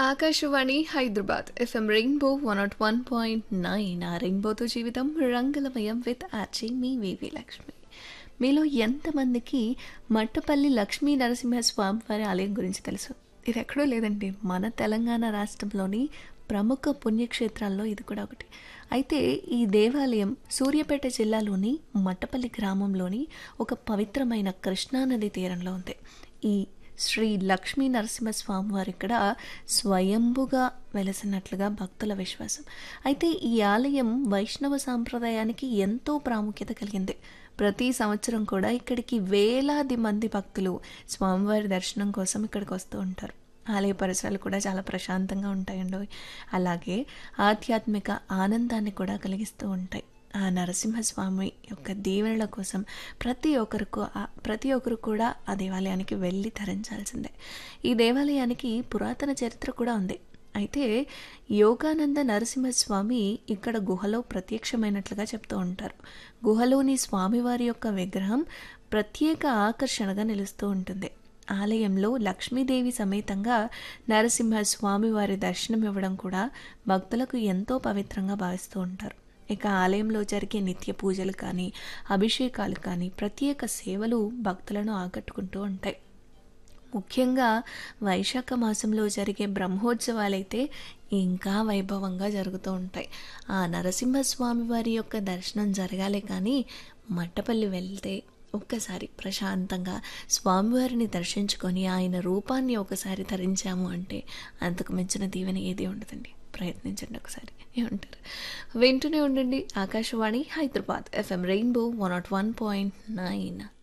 Akashvani Hyderabad F M rainbow one nought one point nine ఆ రెయిన్బోతో జీవితం రంగులమయం విత్ ఆర్చి మీ వివి లక్ష్మి మీలో ఎంతమందికి మట్టపల్లి లక్ష్మీ నరసింహస్వామి వారి ఆలయం గురించి తెలుసు ఇది ఎక్కడో లేదండి మన తెలంగాణ రాష్ట్రంలోని ప్రముఖ పుణ్యక్షేత్రాల్లో ఇది కూడా ఒకటి అయితే ఈ దేవాలయం సూర్యాపేట జిల్లాలోని మట్టపల్లి గ్రామంలోని ఒక పవిత్రమైన కృష్ణానది తీరంలో ఉంది ఈ శ్రీ లక్ష్మీ నరసింహస్వామి వారు ఇక్కడ స్వయంభుగా వెలసినట్లుగా భక్తుల విశ్వాసం అయితే ఈ ఆలయం వైష్ణవ సాంప్రదాయానికి ఎంతో ప్రాముఖ్యత కలిగింది ప్రతి సంవత్సరం కూడా ఇక్కడికి వేలాది మంది భక్తులు స్వామివారి దర్శనం కోసం ఇక్కడికి వస్తూ ఉంటారు ఆలయ పరిసరాలు కూడా చాలా ప్రశాంతంగా ఉంటాయండి అలాగే ఆధ్యాత్మిక ఆనందాన్ని కూడా కలిగిస్తూ ఉంటాయి ఆ నరసింహస్వామి యొక్క దీవెనల కోసం ప్రతి ఒక్కరికి ప్రతి ఒక్కరు కూడా ఆ దేవాలయానికి వెళ్ళి ధరించాల్సిందే ఈ దేవాలయానికి పురాతన చరిత్ర కూడా ఉంది అయితే యోగానంద నరసింహస్వామి ఇక్కడ గుహలో ప్రత్యక్షమైనట్లుగా చెప్తూ ఉంటారు గుహలోని స్వామివారి యొక్క విగ్రహం ప్రత్యేక ఆకర్షణగా నిలుస్తూ ఉంటుంది ఆలయంలో లక్ష్మీదేవి సమేతంగా నరసింహ స్వామివారి దర్శనం ఇవ్వడం కూడా భక్తులకు ఎంతో పవిత్రంగా భావిస్తూ ఉంటారు ఇక ఆలయంలో జరిగే నిత్య పూజలు కానీ అభిషేకాలు కానీ ప్రత్యేక సేవలు భక్తులను ఆకట్టుకుంటూ ఉంటాయి ముఖ్యంగా వైశాఖ మాసంలో జరిగే బ్రహ్మోత్సవాలైతే ఇంకా వైభవంగా జరుగుతూ ఉంటాయి ఆ నరసింహస్వామి వారి యొక్క దర్శనం జరగాలి కానీ మట్టపల్లి వెళ్తే ఒక్కసారి ప్రశాంతంగా స్వామివారిని దర్శించుకొని ఆయన రూపాన్ని ఒకసారి ధరించాము అంటే అంతకు మించిన దీవెన ఏది ఉండదండి ప్రయత్నించండి ఒకసారి ఏమంటారు వింటూనే ఉండండి Akashvani Hyderabad F M rainbow one nought one point nine